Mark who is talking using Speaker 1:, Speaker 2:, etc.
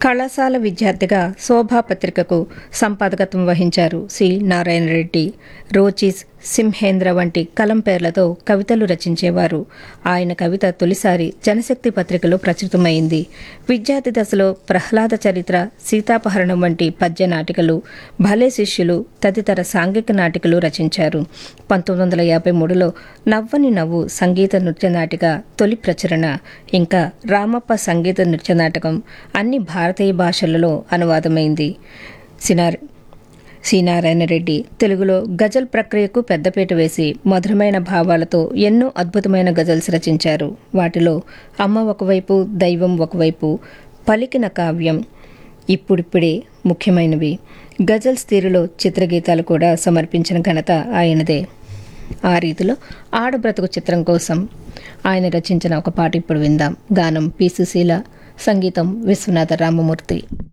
Speaker 1: కళాశాల విద్యార్థిగా శోభా పత్రికకు సంపాదకత్వం వహించారు సి నారాయణ రెడ్డి రోచిస్ సింహేంద్ర వంటి కలం పేర్లతో కవితలు రచించేవారు ఆయన కవిత తొలిసారి జనశక్తి పత్రికలో ప్రచురితమైంది విద్యార్థి దశలో ప్రహ్లాద చరిత్ర సీతాపహరణం వంటి పద్య నాటికలు భలే శిష్యులు తదితర సాంఘిక నాటికలు రచించారు పంతొమ్మిది వందల యాభై మూడులో నవ్వని నవ్వు సంగీత నృత్య నాటిక తొలి ప్రచురణ ఇంకా రామప్ప సంగీత నృత్య నాటకం అన్ని భారతీయ భాషలలో అనువాదమైంది సినార్ సి నారాయణ రెడ్డి తెలుగులో గజల్ ప్రక్రియకు పెద్దపీట వేసి మధురమైన భావాలతో ఎన్నో అద్భుతమైన గజల్స్ రచించారు వాటిలో అమ్మ ఒకవైపు దైవం ఒకవైపు పలికిన కావ్యం ఇప్పుడిప్పుడే ముఖ్యమైనవి గజల్స్ తీరులో చిత్రగీతాలు కూడా సమర్పించిన ఘనత ఆయనదే ఆ రీతిలో ఆడబ్రతుకు చిత్రం కోసం ఆయన రచించిన ఒక పాట ఇప్పుడు విందాం గానం పి సుశీల సంగీతం విశ్వనాథ రామమూర్తి